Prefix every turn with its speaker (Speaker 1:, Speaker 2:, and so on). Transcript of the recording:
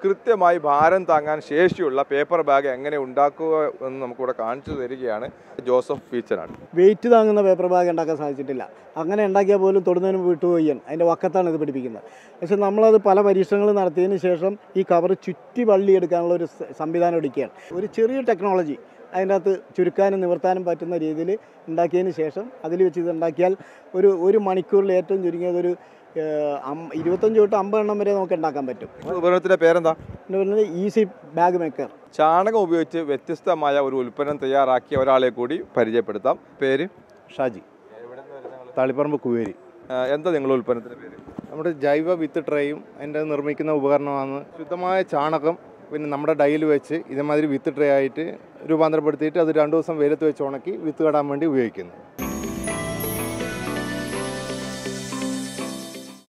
Speaker 1: കൃത്യമായി ഭാരം താങ്ങാൻ ശേഷിയുള്ള പേപ്പർ ബാഗ് എങ്ങനെ ഉണ്ടാക്കുക എന്ന് നമുക്കിവിടെ കാണിച്ചു തരികയാണ് ജോസഫ് ഫീച്ചറാണ്
Speaker 2: വെയിറ്റ് താങ്ങുന്ന പേപ്പർ ബാഗ് ഉണ്ടാക്കാൻ സാധിച്ചിട്ടില്ല അങ്ങനെ ഉണ്ടാക്കിയാൽ പോലും തൊടുന്നതിന് വിട്ടുപോയാൻ അതിൻ്റെ വക്കത്താണ് ഇത് പിടിപ്പിക്കുന്നത് പക്ഷേ നമ്മളത് പല പരീക്ഷണങ്ങൾ നടത്തിയതിന് ശേഷം ഈ കവർ ചുറ്റി വള്ളിയെടുക്കാനുള്ള ഒരു സ- സംവിധാനം എടുക്കുകയാണ് ഒരു ചെറിയ ടെക്നോളജി അതിൻ്റെ അകത്ത് ചുരുക്കാനും നിവർത്താനും പറ്റുന്ന രീതിയിൽ ഉണ്ടാക്കിയതിന് ശേഷം അതിൽ വെച്ച് ഇത് ഉണ്ടാക്കിയാൽ ഒരു ഒരു മണിക്കൂറിൽ ഏറ്റവും ചുരുങ്ങിയത് ഒരു ഏഹ്, അം- ഇരുപത്തഞ്ച് തൊട്ട് അമ്പത് എണ്ണം വരെ നമുക്ക് ഉണ്ടാക്കാൻ പറ്റും
Speaker 1: ഉപകരണത്തിന്റെ പേരെന്താ
Speaker 2: എന്ന് പറയുന്നത് ഈസി ബാഗ് മേക്കർ
Speaker 1: ചാണകം ഉപയോഗിച്ച് വ്യത്യസ്തമായ ഒരു ഉൽപ്പന്നം തയ്യാറാക്കിയ ഒരാളെ കൂടി പരിചയപ്പെടുത്താം പേര്
Speaker 3: ഷാജി താളിപ്പറമ്പ് കുവേരി
Speaker 1: ആ, എന്താ നിങ്ങളുടെ ഉൽപ്പന്നത്തിന്റെ പേര്
Speaker 3: നമ്മുടെ ജൈവ വിത്ത് ട്രേയും അതിൻ്റെ നിർമ്മിക്കുന്ന ഉപകരണമാണ് ശുദ്ധമായ ചാണകം പിന്നെ നമ്മുടെ ഡൈയിൽ വെച്ച് ഇതേമാതിരി വിത്ത് ട്രേ ആയിട്ട് രൂപാന്തരപ്പെടുത്തിയിട്ട് അത് രണ്ട് ദിവസം വെയിലത്ത് വെച്ച് ഉണക്കി വിത്ത് കടാൻ വേണ്ടി ഉപയോഗിക്കുന്നു